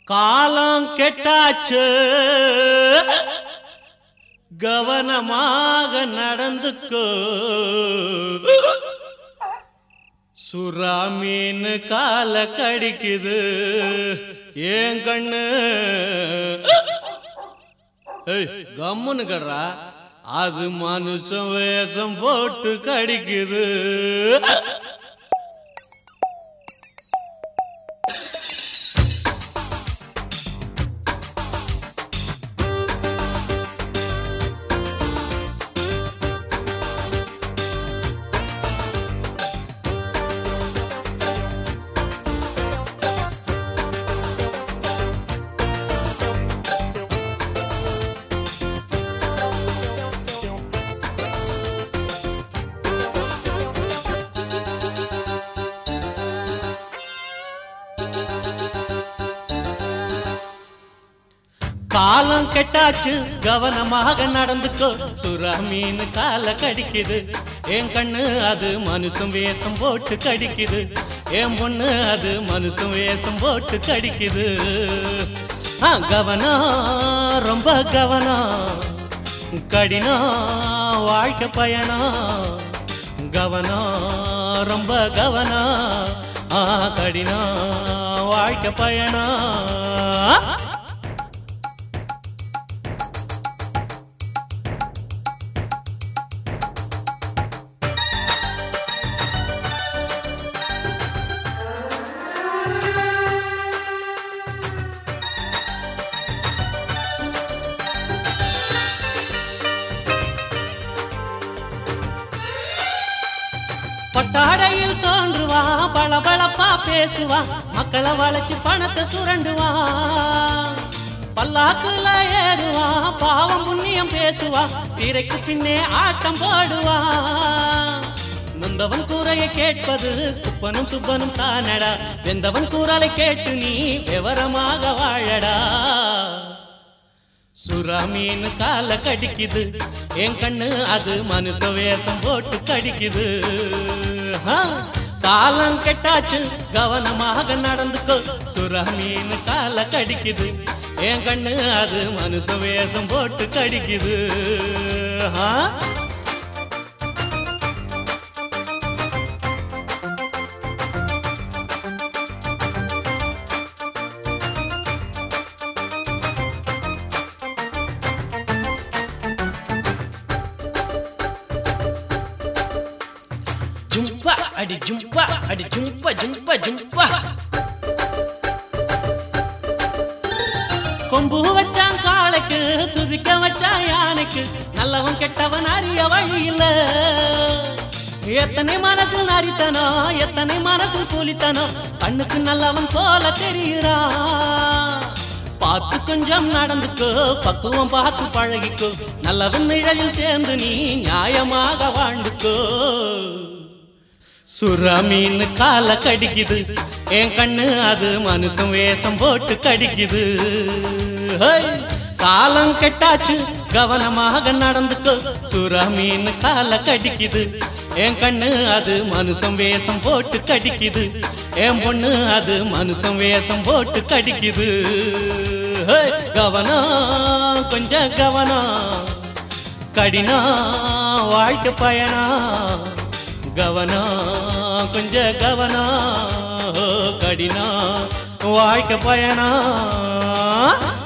காலம் கெட்டாச்சு கவனமாக நடந்துக்கோ சுறா மீன் கால கடிக்குது ஏன் கண்ணு ஏய் கம்முன்னு கடறா அது மனுஷன் வேஷம் போட்டு கடிக்குது காலம் கெட்டாச்சு கவனமாக நடந்துக்கோ சுறா மீன் கால கடிக்குது என் கண்ணு அது மனுஷன் வேஷம் போட்டு கடிக்குது என் பொண்ணு அது மனுஷன் வேஷம் போட்டு கடிக்குது ஆ கவனம் ரொம்ப கவனம் கடினம் வாழ்க்கை பயணம் கவனம் ரொம்ப கவனம் ஆ கடினம் வாழ்க்கை பயணம் பட்டாடையில் தோன்றுவான் பளபளப்பா பேசுவான் மக்களை வளைச்சு பணத்தை சுரண்டுவான் பல்லாக்குல ஏறுவான் பாவம் புண்ணியம் பேசுவான் திரைக்கு பின்னே ஆட்டம் போடுவான் நொந்தவன் கூரைய கேட்பது குப்பனும் சுப்பனும் தானடா வெந்தவன் கூறலை கேட்டு நீ விவரமாக வாழடா சுறா மீன் கால கடிக்குது என் கண்ணு அது மனுஷ வேஷம் போட்டு கடிக்குது ஆ, காலம் கெட்டாச்சு கவனமாக நடந்துக்கோ சுறா மீன் கால கடிக்குது என் கண்ணு அது மனுஷ வேஷம் போட்டு கடிக்குது ஆ ஜும்பா அடி ஜும்பா அடி ஜும்பா ஜும்பா ஜும்பா கொம்பு வச்சான் காளைக்கு துதிக்க வச்சான் யானைக்கு நல்லவன் கெட்டவன் அறிய வழியில எத்தனை மனசு நரித்தனோ எத்தனை மனசு கூலித்தனோ கண்ணுக்கு நல்லவன் போல தெரியுறான் பார்த்து கொஞ்சம் நடந்துக்கோ பக்குவம் பார்த்து பழகிக்கோ நல்லவன் நிழலில் சேர்ந்து நீ நியாயமாக வாழ்ந்துக்கோ சுறா மீன் கால கடிக்குது என் கண்ணு அது மனுஷன் வேஷம் போட்டு கடிக்குது ஹை! காலம் கெட்டாச்சு கவனமாக நடந்துக்கோ சுறா மீன் கால கடிக்குது என் கண்ணு அது மனுஷன் வேஷம் போட்டு கடிக்குது என் பொண்ணு அது மனுஷன் வேஷம் போட்டு கடிக்குது ஹை! கவனம் கொஞ்சம் கவனம் கடினம் வாழ்க்கை பயணம் கவனம் கொஞ்ச கவனம் கடினம் வாழ்க்கை பயணம்